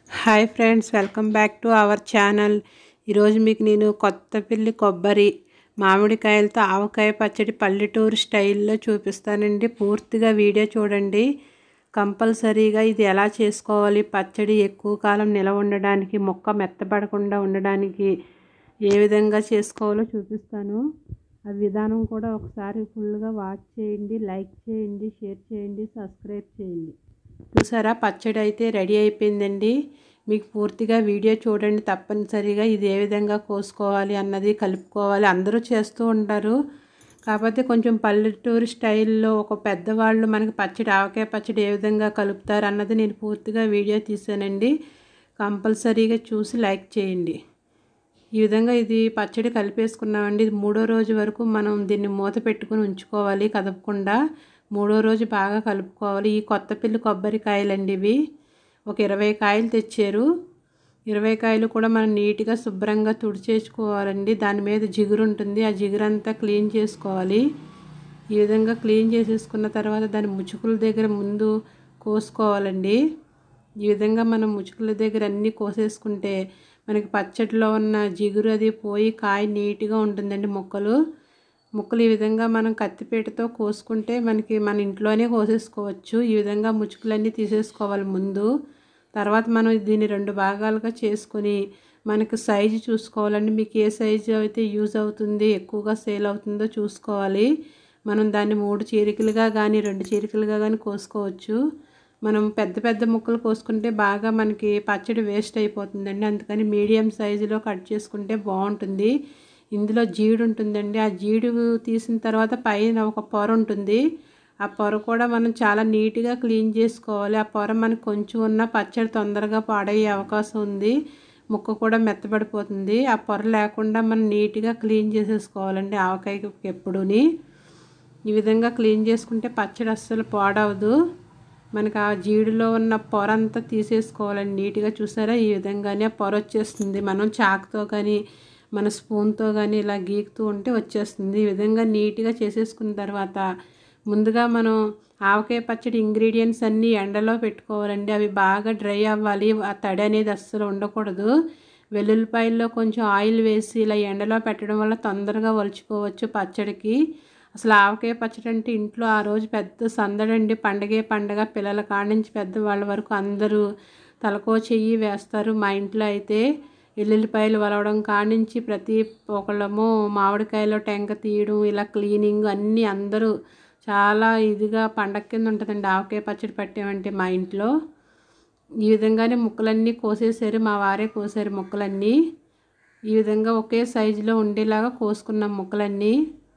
hi friends welcome back to our channel ఈరోజు మీకు నేను కొత్తపల్లి కొబ్బరి మామిడికాయలతో ఆవకాయ పచ్చడి పల్లెటూరు స్టైల్లో చూపిస్తానండి పూర్తిగా వీడియో చూడండి కంపల్సరీగా ఇది ఎలా చేసుకోవాలి పచ్చడి ఎక్కువ కాలం నిలవ ఉండడానికి మొక్క మెత్తబడకుండా ఉండడానికి ఏ విధంగా చేసుకోవాలో చూపిస్తాను ఆ విధానం కూడా ఒకసారి ఫుల్గా వాచ్ చేయండి లైక్ చేయండి షేర్ చేయండి సబ్స్క్రైబ్ చేయండి చూసారా పచ్చడి అయితే రెడీ అయిపోయిందండి మీకు పూర్తిగా వీడియో చూడండి తప్పనిసరిగా ఇది ఏ విధంగా కోసుకోవాలి అన్నది కలుపుకోవాలి అందరూ చేస్తూ ఉంటారు కాకపోతే కొంచెం పల్లెటూరు స్టైల్లో ఒక పెద్దవాళ్ళు మనకి పచ్చడి ఆవకాయ పచ్చడి ఏ విధంగా కలుపుతారు అన్నది నేను పూర్తిగా వీడియో తీసానండి కంపల్సరీగా చూసి లైక్ చేయండి ఈ విధంగా ఇది పచ్చడి కలిపేసుకున్నామండి ఇది మూడో రోజు వరకు మనం దీన్ని మూత పెట్టుకుని ఉంచుకోవాలి కదపకుండా మూడో రోజు బాగా కలుపుకోవాలి ఈ కొత్తపల్లి కొబ్బరికాయలండి ఇవి ఒక ఇరవై కాయలు తెచ్చారు ఇరవై కాయలు కూడా మనం నీట్గా శుభ్రంగా తుడిచేసుకోవాలండి దాని మీద జిగురు ఉంటుంది ఆ జిగురు అంతా క్లీన్ చేసుకోవాలి ఈ విధంగా క్లీన్ చేసేసుకున్న తర్వాత దాని ముచుకుల దగ్గర ముందు కోసుకోవాలండి ఈ విధంగా మనం ముచుకుల దగ్గర అన్నీ కోసేసుకుంటే మనకి పచ్చడిలో ఉన్న జిగురు అది పోయి కాయ నీట్గా ఉంటుందండి ముక్కలు ముక్కలు ఈ విధంగా మనం కత్తిపీటతో కోసుకుంటే మనకి మన ఇంట్లోనే కోసేసుకోవచ్చు ఈ విధంగా ముచుకులన్నీ తీసేసుకోవాలి ముందు తర్వాత మనం దీన్ని రెండు భాగాలుగా చేసుకొని మనకు సైజు చూసుకోవాలండి మీకు ఏ సైజు అయితే యూజ్ అవుతుంది ఎక్కువగా సేల్ అవుతుందో చూసుకోవాలి మనం దాన్ని మూడు చీరికలుగా కానీ రెండు చీరికలుగా కానీ కోసుకోవచ్చు మనం పెద్ద పెద్ద ముక్కలు కోసుకుంటే బాగా మనకి పచ్చడి వేస్ట్ అయిపోతుందండి అందుకని మీడియం సైజులో కట్ చేసుకుంటే బాగుంటుంది ఇందులో జీడు ఉంటుందండి ఆ జీడు తీసిన తర్వాత పైన ఒక పొర ఉంటుంది ఆ పొర కూడా మనం చాలా నీట్గా క్లీన్ చేసుకోవాలి ఆ పొర మనకు కొంచెం ఉన్న పచ్చడి తొందరగా పాడయ్యే అవకాశం ఉంది ముక్క కూడా మెత్తబడిపోతుంది ఆ పొర లేకుండా మనం నీట్గా క్లీన్ చేసేసుకోవాలండి ఆవకాయకి ఎప్పుడుని ఈ విధంగా క్లీన్ చేసుకుంటే పచ్చడి అస్సలు పాడవదు మనకు ఆ జీడిలో ఉన్న పొర అంతా తీసేసుకోవాలండి నీట్గా చూసారా ఈ విధంగానే పొర వచ్చేస్తుంది మనం చాకుతో కానీ మన స్పూన్తో కానీ ఇలా గీకుతూ ఉంటే వచ్చేస్తుంది ఈ విధంగా నీట్గా చేసేసుకున్న తర్వాత ముందుగా మనం ఆవకాయ పచ్చడి ఇంగ్రీడియంట్స్ అన్నీ ఎండలో పెట్టుకోవాలండి అవి బాగా డ్రై అవ్వాలి ఆ తడి అనేది అస్సలు ఉండకూడదు వెల్లుల్లిపాయల్లో కొంచెం ఆయిల్ వేసి ఇలా ఎండలో పెట్టడం వల్ల తొందరగా ఒలుచుకోవచ్చు పచ్చడికి అసలు ఆవకాయ పచ్చడి అంటే ఇంట్లో ఆ రోజు పెద్ద సందడండి పండగే పండగ పిల్లల కాడి నుంచి పెద్దవాళ్ళ వరకు అందరూ తలకో చెయ్యి వేస్తారు మా ఇంట్లో అయితే ఎల్లుల్లిపాయలు వలవడం కాడి నుంచి ప్రతి ఒకళ్ళము మామిడికాయలో టెంక తీయడం ఇలా క్లీనింగ్ అన్నీ అందరూ చాలా ఇదిగా పండగ కింద ఉంటుందండి ఆవకాయ పచ్చడి పెట్టామంటే మా ఇంట్లో ఈ విధంగానే ముక్కలన్నీ కోసేసారు మా వారే కోసారు ముక్కలన్నీ ఈ విధంగా ఒకే సైజులో ఉండేలాగా కోసుకున్నాం ముక్కలన్నీ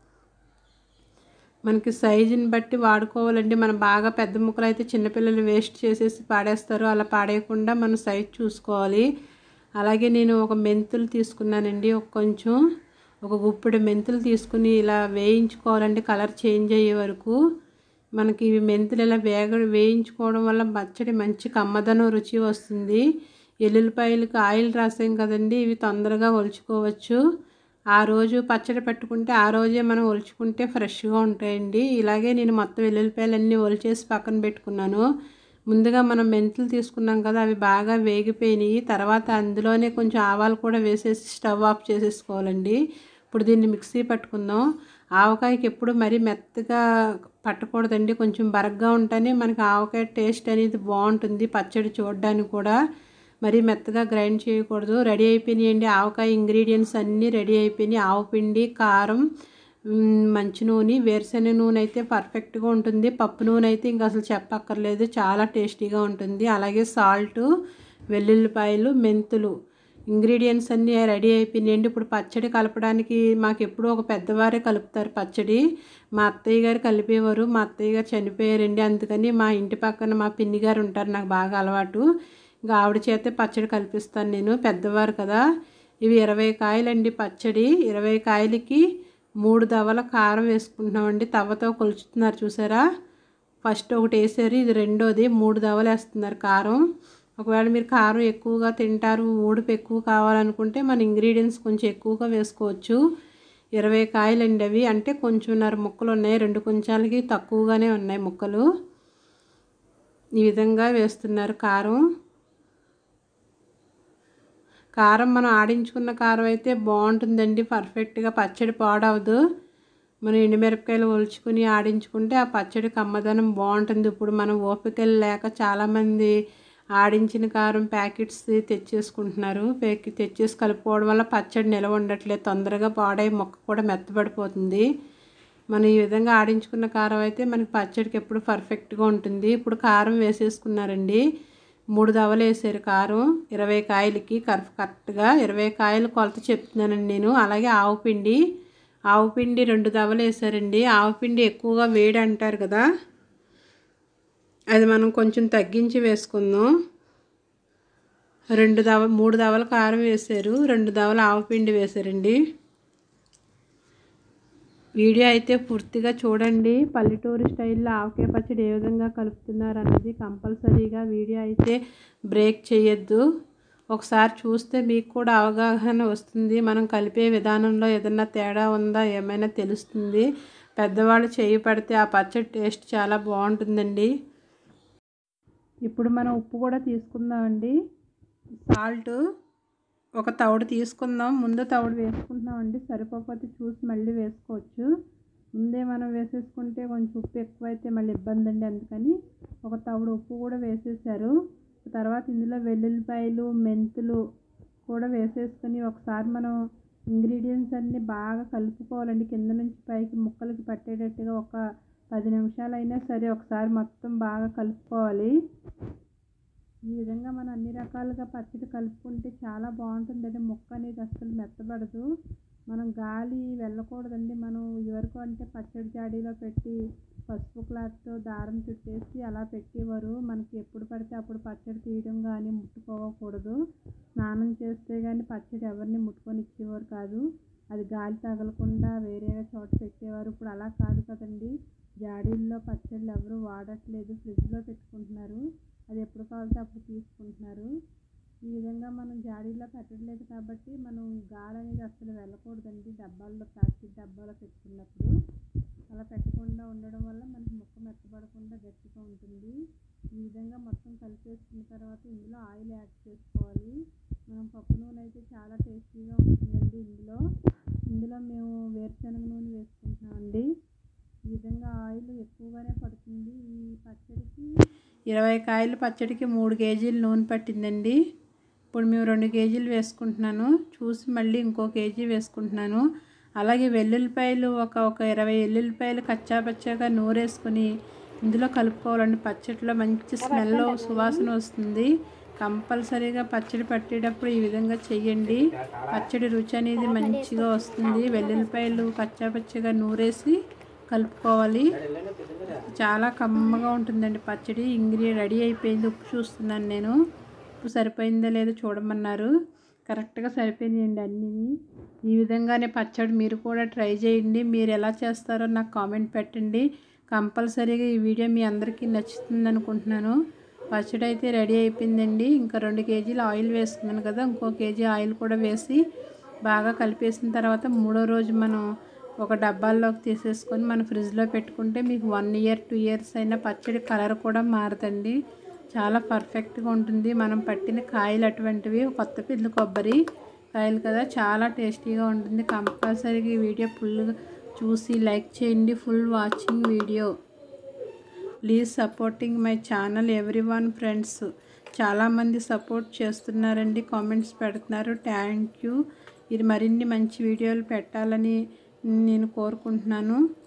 మనకి సైజుని బట్టి వాడుకోవాలండి మనం బాగా పెద్ద ముక్కలు అయితే చిన్నపిల్లలు వేస్ట్ చేసేసి పాడేస్తారు అలా పాడేయకుండా మనం సైజ్ చూసుకోవాలి అలాగే నేను ఒక మెంతులు తీసుకున్నానండి ఒక కొంచెం ఒక గుప్పెడు మెంతులు తీసుకుని ఇలా వేయించుకోవాలండి కలర్ చేంజ్ అయ్యే వరకు మనకి ఇవి మెంతులు ఇలా వేగ వేయించుకోవడం వల్ల పచ్చడి మంచి కమ్మదనం రుచి వస్తుంది ఎల్లుల్లిపాయలకి ఆయిల్ రాసాం కదండి ఇవి తొందరగా ఒలుచుకోవచ్చు ఆ రోజు పచ్చడి పెట్టుకుంటే ఆ రోజే మనం ఒలుచుకుంటే ఫ్రెష్గా ఉంటాయండి ఇలాగే నేను మొత్తం వెల్లుల్లిపాయలన్నీ ఒలిచేసి పక్కన పెట్టుకున్నాను ముందుగా మనం మెంతులు తీసుకున్నాం కదా అవి బాగా వేగిపోయినాయి తర్వాత అందులోనే కొంచెం ఆవాలు కూడా వేసేసి స్టవ్ ఆఫ్ చేసేసుకోవాలండి ఇప్పుడు దీన్ని మిక్సీ పట్టుకుందాం ఆవకాయకి ఎప్పుడు మరీ మెత్తగా పట్టకూడదండి కొంచెం బరగ్గా ఉంటేనే మనకి ఆవకాయ టేస్ట్ అనేది బాగుంటుంది పచ్చడి చూడడానికి కూడా మరీ మెత్తగా గ్రైండ్ చేయకూడదు రెడీ అయిపోయినాయండి ఆవకాయ ఇంగ్రీడియంట్స్ అన్నీ రెడీ అయిపోయినాయి ఆవు పిండి కారం మంచి నూనె వేరుశెనగ నూనె అయితే పర్ఫెక్ట్గా ఉంటుంది పప్పు నూనె అయితే ఇంకా అసలు చెప్పక్కర్లేదు చాలా టేస్టీగా ఉంటుంది అలాగే సాల్ట్ వెల్లుల్లిపాయలు మెంతులు ఇంగ్రీడియంట్స్ అన్నీ రెడీ అయిపోయినాయండి ఇప్పుడు పచ్చడి కలపడానికి మాకు ఎప్పుడూ ఒక పెద్దవారే కలుపుతారు పచ్చడి మా అత్తయ్య గారు కలిపేవారు మా అత్తయ్య గారు చనిపోయారండి అందుకని మా ఇంటి పక్కన మా పిన్ని గారు ఉంటారు నాకు బాగా అలవాటు ఇంకా ఆవిడ చేతే పచ్చడి కల్పిస్తాను నేను పెద్దవారు కదా ఇవి ఇరవై కాయలండి పచ్చడి ఇరవై కాయలకి మూడు దవల కారం వేసుకుంటున్నామండి తవ్వతో కొలుచుతున్నారు చూసారా ఫస్ట్ ఒకటి వేసారు ఇది రెండోది మూడు దవలు వేస్తున్నారు కారం ఒకవేళ మీరు కారం ఎక్కువగా తింటారు ఊడుపు ఎక్కువ కావాలనుకుంటే మన ఇంగ్రీడియంట్స్ కొంచెం ఎక్కువగా వేసుకోవచ్చు ఇరవై కాయలండి అవి అంటే కొంచెంన్నర ముక్కలు ఉన్నాయి రెండు కొంచాలకి తక్కువగానే ఉన్నాయి ముక్కలు ఈ విధంగా వేస్తున్నారు కారం కారం మనం ఆడించుకున్న కారం అయితే బాగుంటుందండి పర్ఫెక్ట్గా పచ్చడి పాడవదు మనం ఎండుమిరపకాయలు ఒలుచుకుని ఆడించుకుంటే ఆ పచ్చడి కమ్మదనం బాగుంటుంది ఇప్పుడు మనం ఓపికలు లేక చాలామంది ఆడించిన కారం ప్యాకెట్స్ తెచ్చేసుకుంటున్నారు ప్యాకెట్ తెచ్చేసి కలుపుకోవడం వల్ల పచ్చడి నిలవ ఉండట్లేదు తొందరగా పాడై మొక్క కూడా మెత్తబడిపోతుంది మనం ఈ విధంగా ఆడించుకున్న కారం అయితే మనకి పచ్చడికి ఎప్పుడు పర్ఫెక్ట్గా ఉంటుంది ఇప్పుడు కారం వేసేసుకున్నారండి మూడు దవలు వేసారు కారం ఇరవై కాయలకి కరెక్ట్ కరెక్ట్గా ఇరవై కాయలు కొలత చెప్తున్నానండి నేను అలాగే ఆవు పిండి ఆవు పిండి రెండు దవలు వేసారండి ఆవు పిండి ఎక్కువగా వేడి అంటారు కదా అది మనం కొంచెం తగ్గించి వేసుకుందాం రెండు దవ మూడు దవల కారం వేశారు రెండు దవల ఆవు పిండి వేశారండి వీడియో అయితే పూర్తిగా చూడండి పల్లెటూరు స్టైల్లో ఆవకాయ పచ్చడి ఏ విధంగా కలుపుతున్నారు అన్నది కంపల్సరీగా వీడియో అయితే బ్రేక్ చేయొద్దు ఒకసారి చూస్తే మీకు కూడా అవగాహన వస్తుంది మనం కలిపే విధానంలో ఏదన్నా తేడా ఉందా ఏమైనా తెలుస్తుంది పెద్దవాళ్ళు చేయి పడితే ఆ పచ్చడి టేస్ట్ చాలా బాగుంటుందండి ఇప్పుడు మనం ఉప్పు కూడా తీసుకుందామండి సాల్ట్ ఒక తవుడు తీసుకుందాం ముందు తవుడు వేసుకుంటున్నామండి సరిపోకపోతే చూసి మళ్ళీ వేసుకోవచ్చు ముందే మనం వేసేసుకుంటే కొంచెం ఉప్పు ఎక్కువైతే మళ్ళీ ఇబ్బంది అండి అందుకని ఒక తవుడు ఉప్పు కూడా వేసేసారు తర్వాత ఇందులో వెల్లుల్లిపాయలు మెంతులు కూడా వేసేసుకొని ఒకసారి మనం ఇంగ్రీడియంట్స్ అన్నీ బాగా కలుపుకోవాలండి కింద నుంచి పైకి ముక్కలకి పట్టేటట్టుగా ఒక పది నిమిషాలు అయినా సరే ఒకసారి మొత్తం బాగా కలుపుకోవాలి ఈ విధంగా మనం అన్ని రకాలుగా పచ్చడి కలుపుకుంటే చాలా బాగుంటుందండి ముక్క అనేది అస్సలు మెత్తబడదు మనం గాలి వెళ్ళకూడదండి మనం ఇదివరకు అంటే పచ్చడి జాడీలో పెట్టి పసుపు క్లాత్తో దారం చుట్టేసి అలా పెట్టేవారు మనకి ఎప్పుడు పడితే అప్పుడు పచ్చడి తీయడం కానీ ముట్టుకోకూడదు స్నానం చేస్తే కానీ పచ్చడి ఎవరిని ముట్టుకొని ఇచ్చేవారు కాదు అది గాలి తగలకుండా వేరే చోట పెట్టేవారు ఇప్పుడు అలా కాదు కదండి జాడీల్లో పచ్చళ్ళు ఎవరు వాడట్లేదు ఫ్రిడ్జ్లో పెట్టుకుంటున్నారు అది ఎప్పుడు కావాలంటే అప్పుడు తీసుకుంటున్నారు ఈ విధంగా మనం జాడీలో పెట్టట్లేదు కాబట్టి మనం గాలి అనేది అసలు వెళ్ళకూడదండి డబ్బాల్లో ప్లాస్టిక్ డబ్బాలో పెట్టుకున్నప్పుడు అలా పెట్టకుండా ఉండడం వల్ల మనకి ముక్క మెత్తబడకుండా గట్టిగా ఉంటుంది ఈ విధంగా మొత్తం కలిపేసుకున్న తర్వాత ఇందులో ఆయిల్ యాడ్ చేసుకోవాలి మనం పప్పు నూనె అయితే చాలా టేస్టీగా ఉంటుందండి ఇందులో ఇందులో మేము వేరుశనగ నూనె వేసుకుంటున్నామండి ఈ విధంగా ఆయిల్ ఎక్కువగానే పడుతుంది ఈ పచ్చడికి ఇరవై కాయలు పచ్చడికి మూడు కేజీలు నూనె పట్టిందండి ఇప్పుడు మేము రెండు కేజీలు వేసుకుంటున్నాను చూసి మళ్ళీ ఇంకో కేజీ వేసుకుంటున్నాను అలాగే వెల్లుల్లిపాయలు ఒక ఒక ఇరవై వెల్లుల్లిపాయలు కచ్చా పచ్చాగా నూరేసుకొని ఇందులో కలుపుకోవాలండి పచ్చడిలో మంచి స్మెల్ సువాసన వస్తుంది కంపల్సరీగా పచ్చడి పట్టేటప్పుడు ఈ విధంగా చెయ్యండి పచ్చడి రుచి అనేది మంచిగా వస్తుంది వెల్లుల్లిపాయలు కచ్చా పచ్చగా నూరేసి కలుపుకోవాలి చాలా కమ్మగా ఉంటుందండి పచ్చడి ఇంగ్రీ రెడీ అయిపోయింది ఉప్పు చూస్తున్నాను నేను ఉప్పు సరిపోయిందో లేదో చూడమన్నారు కరెక్ట్గా సరిపోయిందండి అన్నీ ఈ విధంగానే పచ్చడి మీరు కూడా ట్రై చేయండి మీరు ఎలా చేస్తారో నాకు కామెంట్ పెట్టండి కంపల్సరీగా ఈ వీడియో మీ అందరికీ నచ్చుతుంది అనుకుంటున్నాను పచ్చడి అయితే రెడీ అయిపోయిందండి ఇంకా రెండు కేజీలు ఆయిల్ వేసుకున్నాను కదా ఇంకో కేజీ ఆయిల్ కూడా వేసి బాగా కలిపేసిన తర్వాత మూడో రోజు మనం ఒక డబ్బాల్లోకి తీసేసుకొని మన ఫ్రిడ్జ్లో పెట్టుకుంటే మీకు వన్ ఇయర్ టూ ఇయర్స్ అయినా పచ్చడి కలర్ కూడా మారుతండి చాలా పర్ఫెక్ట్గా ఉంటుంది మనం పట్టిన కాయలు అటువంటివి కొత్త పిల్లి కొబ్బరి కాయలు కదా చాలా టేస్టీగా ఉంటుంది కంపల్సరీగా ఈ వీడియో ఫుల్గా చూసి లైక్ చేయండి full watching video please supporting my channel everyone friends చాలామంది సపోర్ట్ చేస్తున్నారండి కామెంట్స్ పెడుతున్నారు థ్యాంక్ యూ ఇది మరిన్ని మంచి వీడియోలు పెట్టాలని నేను కోరుకుంటున్నాను